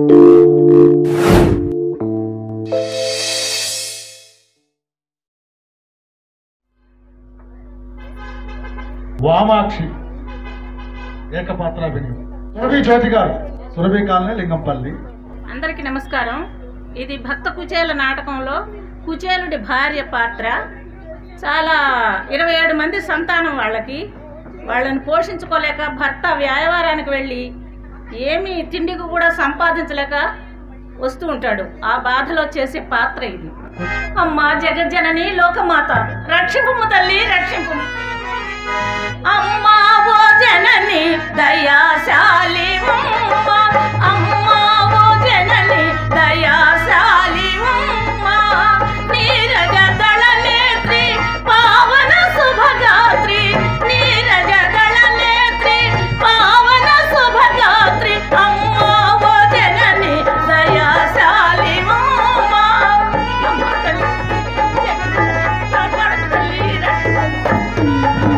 వామాక్షి ఏకపాత్రాభినయం సురభి జ్యోతి గారు సురభి కాలనీ లింగంపల్లి అందరికీ నమస్కారం ఇది భక్త కుచేల నాటకంలో కుచేలుడి భార్య పాత్ర చాలా ఇరవై ఏడు మంది సంతానం వాళ్ళకి వాళ్ళని పోషించుకోలేక భర్త వ్యాయవారానికి వెళ్ళి ఏమీ తిండికి కూడా సంపాదించలేక వస్తూ ఉంటాడు ఆ బాధలో చేసే పాత్ర ఇది అమ్మా జగజ్జనని లోకమాత రక్షింపు తల్లి రక్షింపు అమ్మా ఓ జనని దయాశాలి అమ్మ అమ్మా ఓ జనని దయాశాలి అమ్మ నీరజ దళ నేత్రి పావన శుభగాత్రి నీరజ దళ నేత్రి పావన శుభగాత్రి అమ్మా ఓ జనని దయాశాలి అమ్మ అమ్మ తల్లి కాపాడు తల్లి రక్షించు.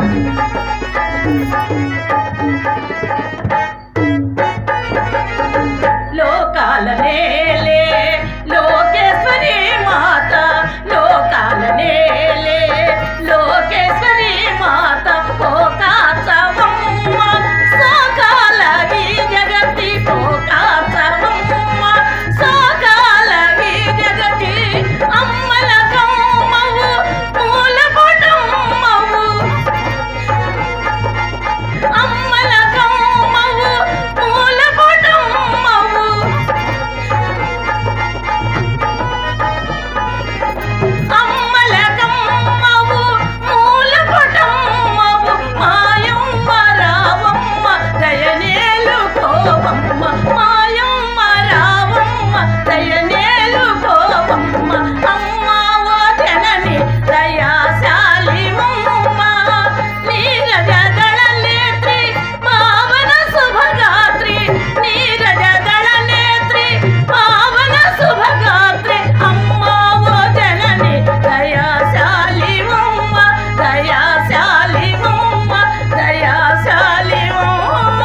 లోకాల నేలే లోకేశ్వరి మాత లోకాల నేలే లోకేశ్వరి మాత పోకాచవమ్మ సకాల ఈ జగతి పోకాచవమ్మ సకాల ఈ జగతి అమ్మల కమ్మవు మూల కుటుంబము అమ్మల కమ్మవు మూల కుటుంబము అమ్మల కమ్మవు మూల కుటుంబము మాయమ్మ రావమ్మ దయనేలు కోవమ్మ మాయమ్మ రావమ్మ దయనేలు కోవమ్మ అమ్మ ఓ జనని దయాశాలి అమ్మ నీరజ దళ నేత్రి పావన శుభగాత్రి నీరజ దళ నేత్రి పావన శుభగాత్రి అమ్మ ఓ జనని దయాశాలి అమ్మ దయాశాలి అమ్మ దయాశాలి అమ్మ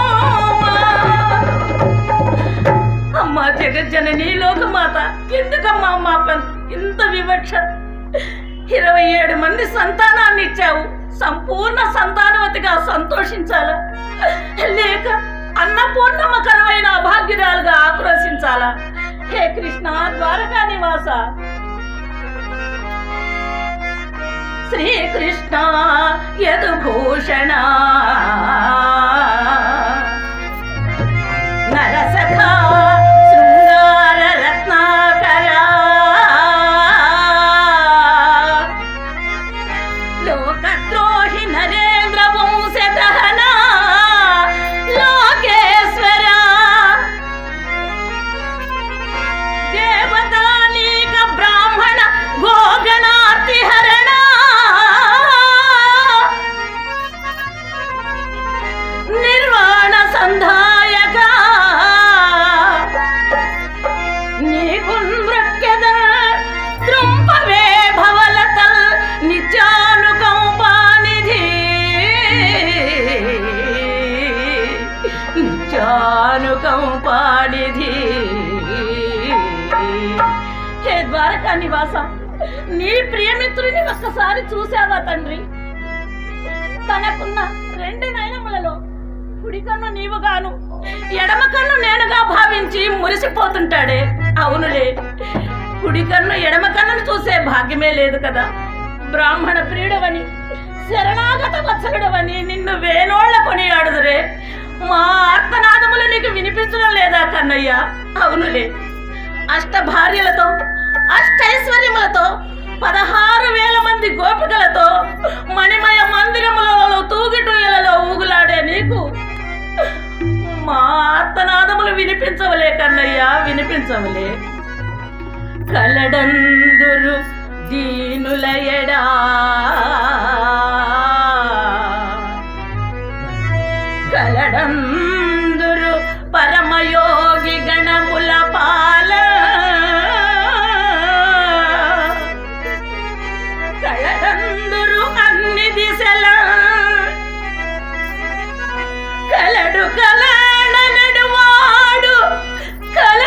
అమ్మ జగజ్జనని లోకమాత ఎందుకమ్మా అమ్మా పన్- ఇంత వివక్ష ఇరవై ఏడు మంది సంతానాన్ని ఇచ్చావు సంపూర్ణ సంతానవతిగా సంతోషించాలా లేక అన్నపూర్ణమ్మ కరువైన అభాగ్యురాలుగా ఆక్రోశించాలా హే కృష్ణ ద్వారకా నివాస శ్రీకృష్ణ యదుభూషణ నరసఖా శృంగార రత్నాకరా లోకద్రోహి నరేంద్ర వంశదహన లోకేశ్వర దేవతానీక బ్రాహ్మణ గోగణార్తి హరణ నిర్వాణ సంధాయక నీకు నృత్యద త్రుంపవే భవలతల్ నిత్యానుకంపానిధి నిత్యానుకంపానిధి హే ద్వారకా నివాస నీ ప్రియమిత్రుని ఒక్కసారి చూసావా తండ్రి తనకున్న రెండు నయనములలో కుడి కన్ను నీవుగాను ఎడమ కన్ను నేనుగా భావించి మురిసిపోతుంటాడే అవునులే కుడి కన్ను ఎడమ కన్నును చూసే భాగ్యమే లేదు కదా బ్రాహ్మణ ప్రియుడవని శరణాగత వత్సలుడవని నిన్ను వేనోళ్ల కొనియాడుదురే మా ఆర్తనాదములు నీకు వినిపించడం లేదా కన్నయ్య అవునులే అష్ట భార్యలతో అష్టైశ్వర్యములతో పదహారు వేల మంది గోపికలతో మణిమయ మందిరములలో తూగిటూయలలో ఊగులాడే నీకు మా ఆర్తనాదములు వినిపించవలే కన్నయ్య వినిపించవలే కలడందురు దీనుల ఎడా కలడందురు పరమయోగి గణముల పాల కలడందురు అన్ని దిశల కలడు కలడ నడువాడు కల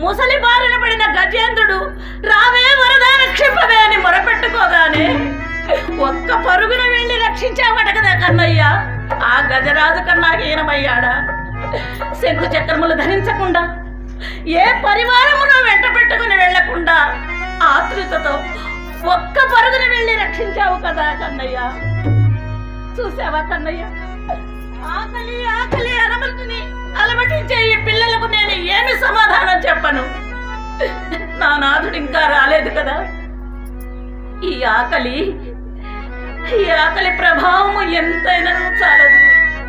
ముసలి బారిన పడిన గజేంద్రుడు రావే వరదా రక్షింపవే అని మొరపెట్టుకోగానే ఒక్క పరుగున వెళ్ళి రక్షించావట కదా కన్నయ్య ఆ గజరాజు కన్నా హీనమయ్యాడా శంకు చక్రములు ధరించకుండా ఏ పరివారమును వెంట పెట్టుకుని వెళ్లకుండా ఆతృతతో ఒక్క పరుగున వెళ్ళి రక్షించావు కదా కన్నయ్య చూసావా కన్నయ్య ఆకలి ఆకలి అనమని అలమటించే ఈ పిల్లలకు నేను ఏమి సమాధానం చెప్పను నా నాథుడు ఇంకా రాలేదు కదా ఈ ఆకలి ఈ ఆకలి ప్రభావము ఎంతైనా చాలదు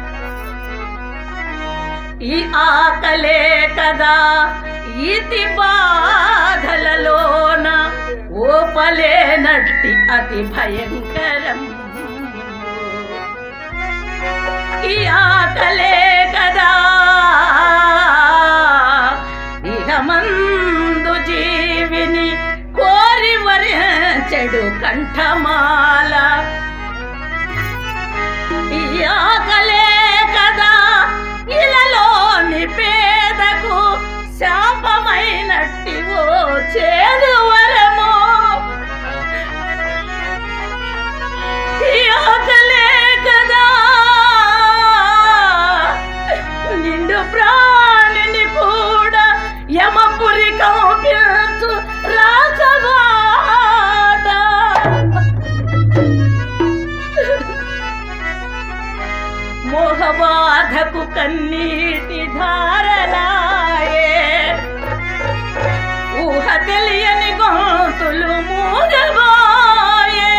ఈ ఆకలే కదా ఇతి బాధలలోన ఓపలేనట్టి అతి భయంకరం ఈ ఆకలే కదా ఇహమందు జీవిని కోరి చెడు కంఠమాల ఈ ఆకలే కదా ఇలలోని పేదకు శాపమైనట్టి ఓ చేదు వరము ఈ ఆకలే కదా నిండు ప్రాణిని కూడా యమపురి కౌపించు రాజబాట మోహబాధకు కన్నీటి ధారలాయే ఊహ తెలియని గొంతులు మూగబోయే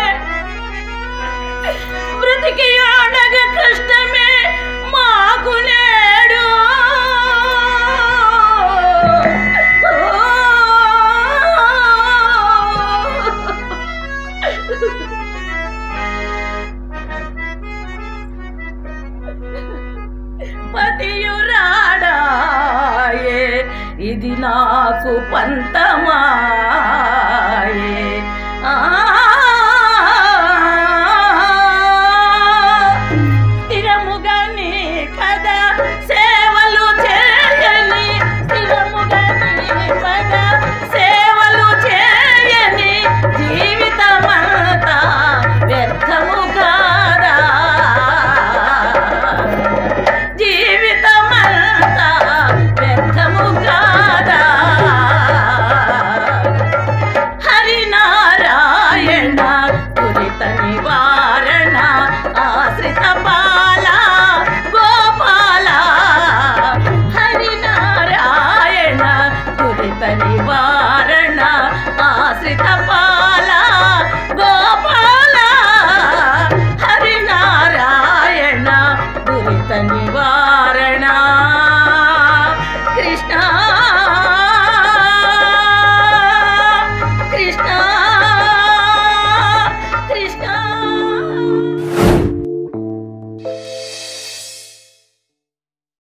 బ్రతికి ఆడగ కష్టమే మాకు నేడు పతియురాడాయే ఇది నాకు పంతమాయే ఆ